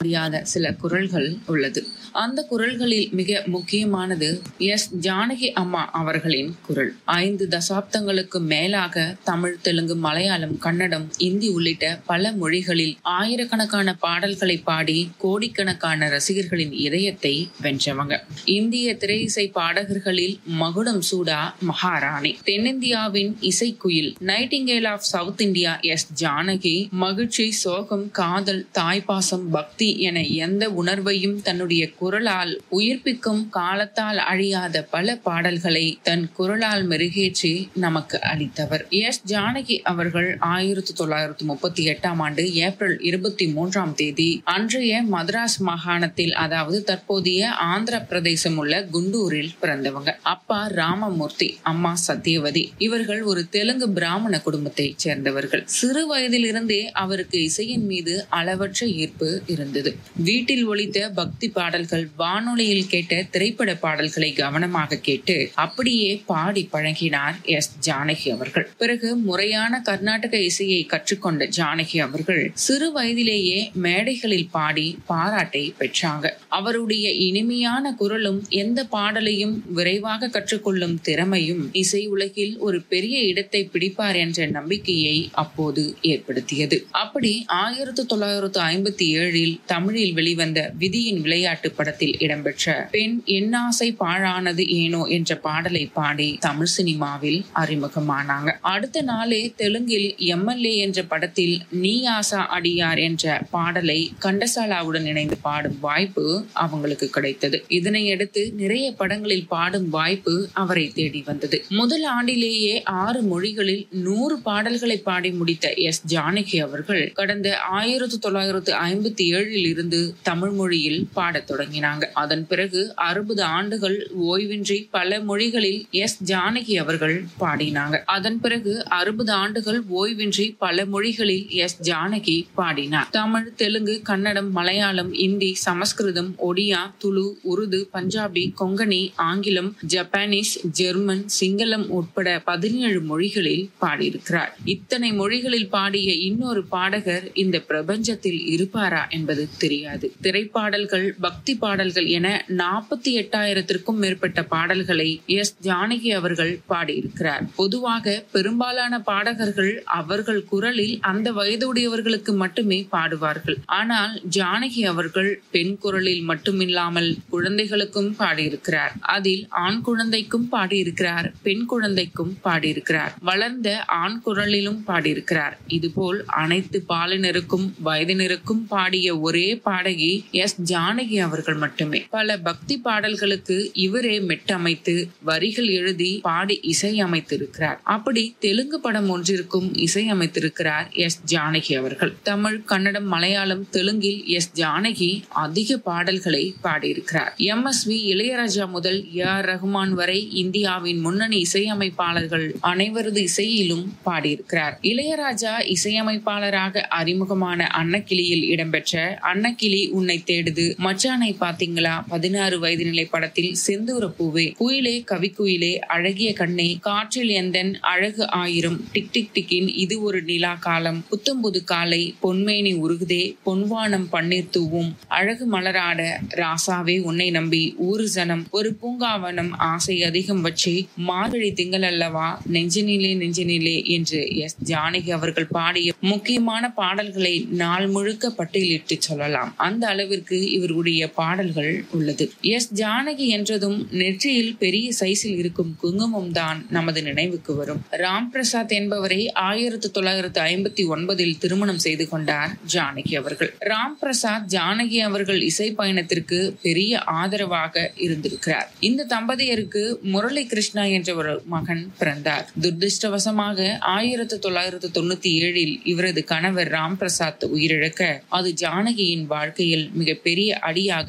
முடியாத சில குரல்கள் உள்ளது அந்த குரல்களில் மிக முக்கியமானது எஸ் ஜானகி அம்மா அவர்களின் குரல் ஐந்து தசாப்தங்களுக்கு மேலாக தமிழ் தெலுங்கு மலையாளம் கன்னடம் இந்தி உள்ளிட்ட பல மொழிகளில் ஆயிரக்கணக்கான பாடல்களை பாடி கோடிக்கணக்கான ரசிகர்களின் இதயத்தை வென்றவங்க இந்திய திரை இசை பாடகர்களில் மகுடம் சூடா மகாராணி தென்னிந்தியாவின் இசைக்குயில் nightingale of south India S Janaki மகிழ்ச்சி சோகம் காதல் தாய்ப்பாசம் பக்தி என எந்த உணர்வையும் தன்னுடைய குரலால் உயிர்ப்பிக்கும் காலத்தால் அழியாத பல பாடல்களை தன் குரலால் மெருகேற்றி நமக்கு அளித்தவர் எஸ் ஜானகி அவர்கள் ஆயிரத்தி தொள்ளாயிரத்தி முப்பத்தி எட்டாம் ஆண்டு ஏப்ரல் இருபத்தி மூன்றாம் தேதி அன்றைய மദ്രാஸ் மாகாணத்தில் அதாவது தற்போதைய ஆந்திர பிரதேசம் உள்ள குண்டூரில் பிறந்தவங்க அப்பா ராமமூர்த்தி அம்மா சத்யவதி இவர்கள் ஒரு தெலுங்கு பிராமண குடும்பத்தை சேர்ந்தவர்கள் சிறு வயதிலிருந்தே அவருக்கு இசையின் மீது அளவற்ற ஈர்ப்பு இருந்தது வீட்டில் ஒலித்த பக்தி பாடல்கள் வானொலியில் கேட்ட திரைப்பட பாடல்களை கவனமாக கேட்டு அப்படியே பாடி பழகினார் எஸ் ஜானகி அவர்கள் பிறகு முறையான கர்நாடக இசையை கற்றுக்கொண்ட ஜானகி அவர்கள் சிறு வயதிலேயே மேடைகளில் பாடி பாராட்டை பெற்றாங்க அவருடைய இனிமையான குரலும் எந்த பாடலையும் விரைவாக கற்றுக்கொள்ளும் திறமையும் இசை உலகில் ஒரு பெரிய இடத்தை பிடிப்பார் என்ற நம்பிக்கையை அப்போது ஏற்படுத்தியது அப்படி ஆயிரத்தி தொள்ளாயிரத்து ஐம்பத்தி ஏழில் தமிழில் வெளிவந்த விதியின் விளையாட்டு படத்தில் இடம்பெற்ற பெண் என்னாசை பாழானது ஏனோ என்ற பாடலை பாடி தமிழ் சினிமாவில் அறிமுகமானாங்க அடுத்த நாளே தெலுங்கில் எம்எல்ஏ என்ற படத்தில் நீ ஆசா அடியார் என்ற பாடலை கண்டசாலாவுடன் இணைந்து பாடும் வாய்ப்பு அவங்களுக்கு கிடைத்தது இதனையடுத்து நிறைய படங்களில் பாடும் வாய்ப்பு அவரை தேடி வந்தது முதல் ஆண்டிலேயே ஆறு மொழிகளில் நூறு பாடல்களை பாடி முடித்த எஸ் ஜானகி அவர்கள் கடந்த ஆயிரத்தி தொள்ளாயிரத்து ஐம்பத்தி ஏழில் இருந்து தமிழ் மொழியில் பாடத் தொடங்கினாங்க அதன் பிறகு அறுபது ஆண்டுகள் ஓய்வின்றி பல மொழிகளில் எஸ் ஜானகி அவர்கள் பாடினாங்க அதன் பிறகு அறுபது ஆண்டுகள் ஓய்வின்றி பல மொழிகளில் எஸ் ஜானகி பாடினார் தமிழ் தெலுங்கு கன்னடம் மலையாளம் இந்தி சமஸ்கிருதம் ஒடியா துளு உருது பஞ்சாபி கொங்கணி ஆங்கிலம் ஜப்பானீஸ் ஜெர்மன் சிங்களம் உட்பட பதினேழு மொழிகளில் பாடியிருக்கிறார் இத்தனை மொழிகளில் பாடிய இன்னொரு பாடகர் இந்த பிரபஞ்சத்தில் இருப்பாரா என்பது தெரியாது திரைப்பாடல்கள் பக்தி பாடல்கள் என நாற்பத்தி எட்டாயிரத்திற்கும் மேற்பட்ட பாடல்களை எஸ் ஜானகி அவர்கள் பாடியிருக்கிறார் பொதுவாக பெரும்பாலான பாடகர்கள் அவர்கள் குரலில் அந்த வயதுடையவர்களுக்கு மட்டுமே பாடுவார்கள் ஆனால் ஜானகி அவர்கள் பெண் குரலில் மட்டுமில்லாமல் குழந்தைகளுக்கும் பாடியிருக்கிறார் அதில் ஆண் குழந்தைக்கும் பாடியிருக்கிறார் பெண் குழந்தைக்கும் பாடியிருக்கிறார் வளர்ந்த ஆண் குரலிலும் பாடியிருக்கிறார் இதுபோல் அனைத்து பாலினருக்கும் வயதினருக்கும் பாடிய ஒரே பாடகி எஸ் ஜானகி அவர்கள் மட்டுமே பல பக்தி பாடல்களுக்கு இவரே மெட்டமைத்து வரிகள் எழுதி பாடி இசையமைத்திருக்கிறார் அப்படி தெலுங்கு படம் ஒன்றிற்கும் இசையமைத்திருக்கிறார் எஸ் ஜானகி அவர்கள் தமிழ் கன்னடம் மலையாளம் தெலுங்கில் எஸ் ஜானகி அதிக பாடல்களை பாடியிருக்கிறார் எம் எஸ் வி இளையராஜா முதல் ஏ ஆர் ரஹ்மான் வரை இந்தியாவின் முன்னணி இசையமைப்பாளர்கள் அனைவரது இசையிலும் பாடியிருக்கிறார் இளையராஜா இசையமைப்பாளராக அறிமுகமான அன்னக்கிளியில் இடம்பெற்ற அன்னக்கிளி உன்னை தேடுது மச்சானை பாத்தீங்களா பதினாறு வயது நிலை படத்தில் செந்தூர பூவே குயிலே கவிக்குயிலே அழகிய கண்ணே காற்றில் எந்தன் அழகு ஆயிரம் டிக் டிக் டிக்கின் இது ஒரு நிலா காலம் புத்தம்புது காலை பொன்மேனி உருகுதே பொன்வானம் பன்னீர் தூவும் அழகு மலராட ராசாவே உன்னை நம்பி ஊரு ஜனம் ஒரு பூங்காவனம் ஆசை அதிகம் வச்சு மார்கழி திங்கள் அல்லவா நெஞ்சினிலே நெஞ்சினிலே என்று எஸ் ஜானகி அவர்கள் பாடிய முக்கியமான பாடல்களை நாள் முழுக்க பட்டியலிட்டு சொல்லலாம் அந்த அளவிற்கு இவருடைய பாடல்கள் உள்ளது எஸ் ஜானகி என்றதும் நெற்றியில் பெரிய சைஸில் இருக்கும் குங்குமம் தான் நமது நினைவுக்கு வரும் ராம் பிரசாத் என்பவரை ஆயிரத்தி தொள்ளாயிரத்து ஐம்பத்தி ஒன்பதில் திருமணம் செய்து கொண்டார் ஜானகி அவர்கள் ராம் பிரசாத் ஜானகி அவர்கள் இசை பயணத்திற்கு பெரிய ஆதரவாக இருந்திருக்கிறார் இந்த தம்பதியருக்கு முரளி கிருஷ்ணா என்ற ஒரு மகன் பிறந்தார் துர்திருஷ்டவசமாக ஆயிரத்தி தொள்ளாயிரத்து தொண்ணூத்தி ஏழில் இவரது கணவர் ராம் பிரசாத் உயிரிழக்க அது ஜானகியின் வாழ்க்கையில் மிகப்பெரிய அடியாக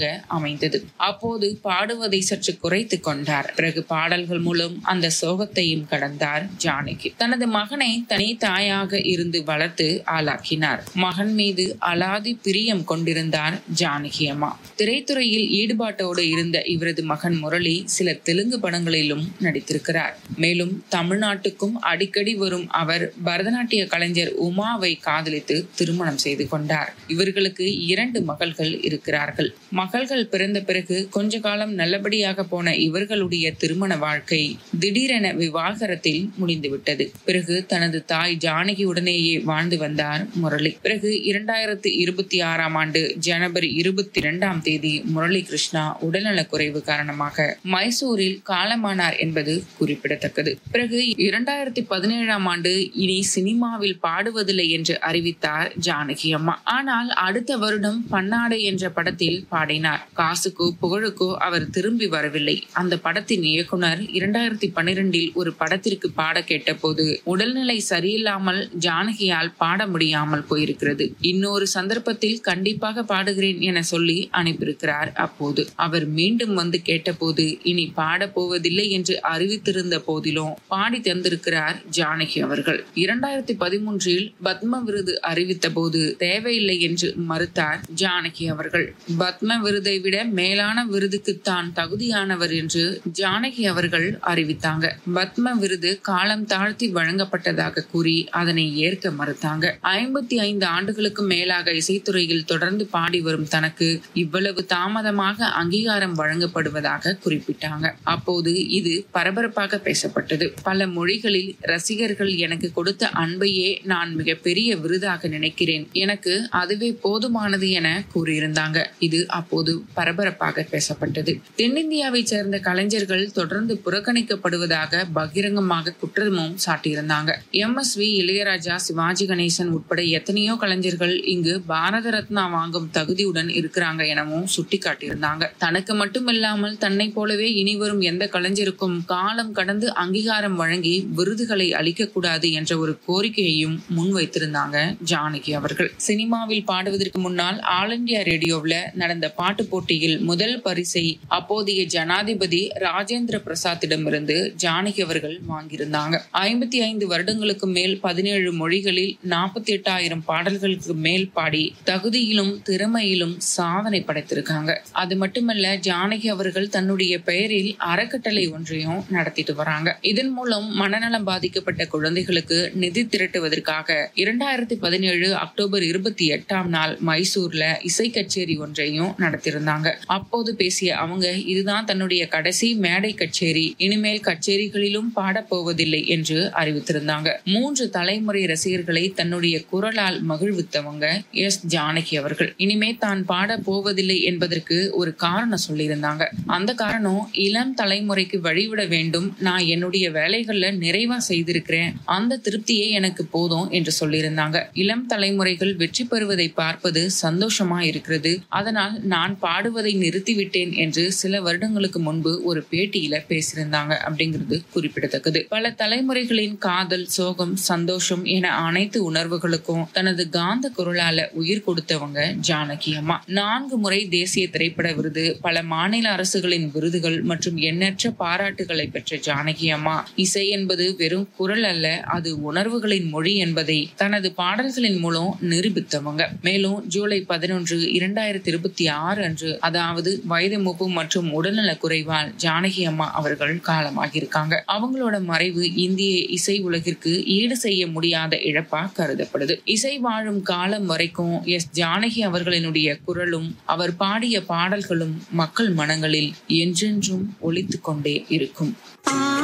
அமைந்தது அப்போது பாடுவதை சற்று குறைத்து கொண்டார் பிறகு பாடல்கள் மூலம் அந்த சோகத்தையும் கடந்தார் ஜானகி தனது மகனை தனி தாயாக இருந்து வளர்த்து ஆளாக்கினார் மகன் மீது அலாதி பிரியம் கொண்டிருந்தார் ஜானகி அம்மா திரைத்துறையில் ஈடுபாட்டோடு இருந்த இவரது மகன் முரளி சில தெலுங்கு படங்களிலும் நடித்திருக்கிறார் மேலும் தமிழ்நாட்டுக்கும் அடிக்கடி வரும் அவர் பரதநாட்டிய கலைஞர் உமாவை காதலித்து திருமணம் செய்து கொண்டார் இவர்களுக்கு இரண்டு மகள்கள் இருக்கிறார்கள் மகள்கள் பிறந்த பிறகு கொஞ்ச காலம் நல்லபடியாக போன இவர்களுடைய திருமண வாழ்க்கை திடீரென விவாகரத்தில் முடிந்துவிட்டது பிறகு தனது தாய் ஜானகியுடனேயே வாழ்ந்து வந்தார் முரளி பிறகு இரண்டாயிரத்தி இருபத்தி ஆறாம் ஆண்டு ஜனவரி இருபத்தி இரண்டாம் தேதி முரளி கிருஷ்ணா உடல்நலக் குறைவு காரணமாக மைசூரில் காலமானார் என்பது குறிப்பிடத்தக்கது பிறகு இரண்டாயிரத்தி பதினேழாம் ஆண்டு இனி சினிமாவில் பாடுவதில்லை என்று அறிவித்தார் ஜானகி அம்மா ஆனால் அடுத்த வருடம் பன்னாடு என்ற படத்தில் பாடினார் காசுக்கோ புகழுக்கோ அவர் திரும்பி வரவில்லை அந்த படத்தின் இயக்குனர் இரண்டாயிரத்தி பன்னிரெண்டில் ஒரு படத்திற்கு பாட கேட்டபோது உடல்நிலை சரியில்லாமல் ஜானகியால் பாட முடியாமல் போயிருக்கிறது இன்னொரு சந்தர்ப்பத்தில் கண்டிப்பாக பாடுகிறேன் என சொல்லி அனுப்பியிருக்கிறார் அப்போது அவர் மீண்டும் வந்து கேட்டபோது இனி பாட போவதில்லை என்று அறிவித்திருந்த போதிலும் பாடி தந்திருக்கிறார் ஜானகி அவர்கள் இரண்டாயிரத்தி பதிமூன்றில் பத்ம விருது அறிவித்த போது தேவையில்லை என்று மறுத்தார் ஜானகி அவர்கள் பத்ம விருதை விட மேலான விருதுக்கு தான் தகுதியானவர் என்று ஜானகி அவர்கள் அறிவித்தாங்க பத்ம விருது காலம் தாழ்த்தி வழங்கப்பட்டதாக கூறி அதனை ஏற்க மறுத்தாங்க ஐம்பத்தி ஐந்து ஆண்டுகளுக்கு மேலாக இசைத்துறையில் தொடர்ந்து பாடி வரும் தனக்கு இவ்வளவு தாமதமாக அங்கீகாரம் வழங்கப்படுவதாக குறிப்பிட்டாங்க அப்போது இது பரபரப்பாக பேசப்பட்டது பல மொழிகளில் ரசிகர்கள் எனக்கு கொடுத்த அன்பையே நான் மிகப்பெரிய விருதாக நினைக்கிறேன் எனக்கு அதுவே போதுமானது என கூறியிருந்தாங்க இது அப்போது பரபரப்பாக பேசப்பட்டது தென்னிந்தியாவை சேர்ந்த கலைஞர்கள் தொடர்ந்து புறக்கணிக்கப்படுவதாக பகிரங்கமாக குற்றமும் சாட்டியிருந்தாங்க M S V Ilaiyaraaja Sivaji Ganesan உட்பட எத்தனையோ கலைஞர்கள் இங்கு பாரத ரத்னா வாங்கும் தகுதியுடன் இருக்கிறாங்க எனவும் சுட்டிக்காட்டியிருந்தாங்க தனக்கு மட்டுமில்லாமல் தன்னை போலவே இனி வரும் எந்த கலைஞருக்கும் காலம் கடந்து அங்கீகாரம் வழங்கி விருதுகளை அளிக்கக்கூடாது என்ற ஒரு கோரிக்கையையும் முன்வைத்திருந்தாங்க ஜானகி அவர்கள் சினிமாவில் பாடுவதற்கு முன்னால் ஆல் இந்தியா ரேடியோவில் நடந்த பாட்டு போட்டியில் முதல் பரிசை அப்போதைய ஜனாதிபதி ராஜேந்திர பிரசாத்திடமிருந்து ஜானகி அவர்கள் வாங்கியிருந்தாங்க ஐம்பத்தி ஐந்து வருடங்களுக்கு மேல் பதினேழு மொழிகளில் நாற்பத்தி எட்டாயிரம் பாடல்களுக்கு மேல் பாடி தகுதியிலும் திறமையிலும் சாதனை படைத்திருக்காங்க அது மட்டுமல்ல ஜானகி அவர்கள் தன்னுடைய பெயரில் அறக்கட்டளை ஒன்றையும் நடத்திட்டு வராங்க இதன் மூலம் மனநலம் பாதிக்கப்பட்ட குழந்தைகளுக்கு நிதி திரட்டுவதற்காக இரண்டாயிரத்தி பதினேழு அக்டோபர் இருபத்தி எட்டாம் நாள் மைசூர்ல இசை கச்சேரி ஒன்றையும் நடத்தியிருந்தாங்க அப்போது பேசிய அவங்க இதுதான் தன்னுடைய கடைசி மேடை கச்சேரி இனிமேல் கச்சேரிகளிலும் பாடப்போவதில்லை என்று அறிவித்திருந்தாங்க மூன்று தலைமுறை ரசிகர்களை தன்னுடைய குரலால் மகிழ்வித்தவங்க எஸ் ஜானகி அவர்கள் இனிமே தான் பாட போவதில்லை என்பதற்கு ஒரு காரணம் சொல்லியிருந்தாங்க அந்த காரணம் இளம் தலைமுறைக்கு வழிவிட வேண்டும் நான் என்னுடைய வேலைகள்ல நிறைவா செய்திருக்கிறேன் அந்த திருப்தியே எனக்கு போதும் என்று சொல்லியிருந்தாங்க இளம் தலைமுறைகள் வெற்றி பெறுவதை பார்ப்பது சந்தோஷமா இருக்கிறது அதனால் நான் பாடுவதை நிறுத்திவிட்டேன் என்று சில வருடங்களுக்கு முன்பு ஒரு பேட்டியில பேசியிருந்தாங்க அப்படிங்கிறது குறிப்பிடத்தக்கது பல தலைமுறைகளின் காதல் சோகம் சந்தோஷம் என அனைத்து உணர்வுகளுக்கும் தனது காந்த குரலால உயிர் கொடுத்தவங்க ஜானகி அம்மா நான்கு முறை தேசிய திரைப்பட விருது பல மாநில அரசுகளின் விருதுகள் மற்றும் எண்ணற்ற பாராட்டுகளை பெற்ற ஜானகி அம்மா இசை என்பது வெறும் குரல் அல்ல அது உணர்வுகளின் மொழி என்பதை தனது பாடல்களின் மூலம் நிரூபித்தவங்க மேலும் ஜூலை பதினொன்று இரண்டாயிரத்தி இருபத்தி ஆறு அன்று அதாவது வயது மூப்பு மற்றும் உடல்நல குறைவால் ஜானகி அம்மா அவர்கள் காலமாகியிருக்காங்க அவங்களோட மறைவு இந்திய இசை உலகிற்கு ஈடு செய்ய முடியாத இழப்பா கருதப்படுது இசை வாழும் காலம் வரைக்கும் எஸ் ஜானகி அவர்களினுடைய குரலும் அவர் பாடிய பாடல்களும் மக்கள் மனங்களில் என்றென்றும் ஒலித்துக் கொண்டே இருக்கும்